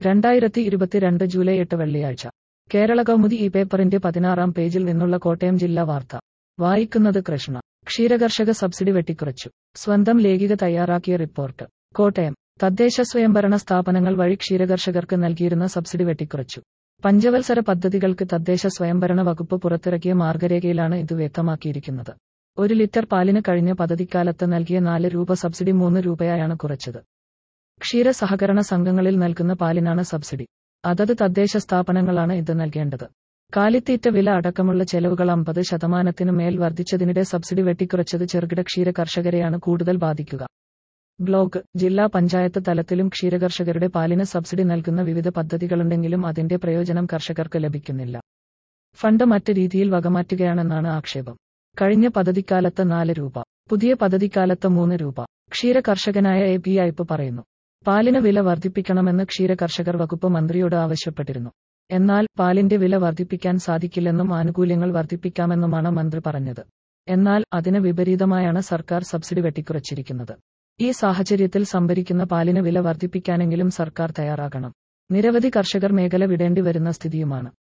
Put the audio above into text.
രണ്ടായിരത്തി ഇരുപത്തിരണ്ട് ജൂലൈ എട്ട് വെള്ളിയാഴ്ച കേരള കൗമുദി ഈ പേപ്പറിന്റെ പതിനാറാം പേജിൽ നിന്നുള്ള കോട്ടയം ജില്ലാ വാർത്ത വായിക്കുന്നത് കൃഷ്ണ ക്ഷീരകർഷക സബ്സിഡി വെട്ടിക്കുറച്ചു സ്വന്തം ലേഖിക തയ്യാറാക്കിയ റിപ്പോർട്ട് കോട്ടയം തദ്ദേശ സ്വയംഭരണ സ്ഥാപനങ്ങൾ വഴി ക്ഷീരകർഷകർക്ക് നൽകിയിരുന്ന സബ്സിഡി വെട്ടിക്കുറച്ചു പഞ്ചവത്സര പദ്ധതികൾക്ക് തദ്ദേശ സ്വയംഭരണ വകുപ്പ് പുറത്തിറക്കിയ മാർഗരേഖയിലാണ് ഇത് വ്യക്തമാക്കിയിരിക്കുന്നത് ഒരു ലിറ്റർ പാലിന് കഴിഞ്ഞ പദ്ധതിക്കാലത്ത് നൽകിയ നാല് രൂപ സബ്സിഡി മൂന്ന് രൂപയായാണ് കുറച്ചത് ക്ഷീര സഹകരണ സംഘങ്ങളിൽ നൽകുന്ന പാലിനാണ് സബ്സിഡി അതത് തദ്ദേശ സ്ഥാപനങ്ങളാണ് ഇത് നൽകേണ്ടത് കാലിത്തീറ്റ വില അടക്കമുള്ള ചെലവുകൾ അമ്പത് ശതമാനത്തിനു മേൽ വർദ്ധിച്ചതിനിടെ സബ്സിഡി വെട്ടിക്കുറച്ചത് ചെറുകിട ക്ഷീര കർഷകരെയാണ് കൂടുതൽ ബാധിക്കുക ബ്ലോക്ക് ജില്ലാ പഞ്ചായത്ത് തലത്തിലും ക്ഷീരകർഷകരുടെ പാലിന് സബ്സിഡി നൽകുന്ന വിവിധ പദ്ധതികളുണ്ടെങ്കിലും അതിന്റെ പ്രയോജനം കർഷകർക്ക് ലഭിക്കുന്നില്ല ഫണ്ട് മറ്റ് രീതിയിൽ വകമാറ്റുകയാണെന്നാണ് ആക്ഷേപം കഴിഞ്ഞ പദ്ധതിക്കാലത്ത് നാല് രൂപ പുതിയ പദ്ധതിക്കാലത്ത് മൂന്ന് രൂപ ക്ഷീര കർഷകനായ എ പി അയ്പ് പറയുന്നു പാലിന് വില വർദ്ധിപ്പിക്കണമെന്ന് ക്ഷീര കർഷകർ വകുപ്പ് മന്ത്രിയോട് ആവശ്യപ്പെട്ടിരുന്നു എന്നാൽ പാലിന്റെ വില വർദ്ധിപ്പിക്കാൻ സാധിക്കില്ലെന്നും ആനുകൂല്യങ്ങൾ വർദ്ധിപ്പിക്കാമെന്നുമാണ് മന്ത്രി പറഞ്ഞത് എന്നാൽ അതിന് വിപരീതമായാണ് സർക്കാർ സബ്സിഡി വെട്ടിക്കുറച്ചിരിക്കുന്നത് ഈ സാഹചര്യത്തിൽ സംഭരിക്കുന്ന പാലിന് വില വർദ്ധിപ്പിക്കാനെങ്കിലും സർക്കാർ തയ്യാറാകണം നിരവധി കർഷകർ മേഖല വിടേണ്ടി വരുന്ന സ്ഥിതിയുമാണ്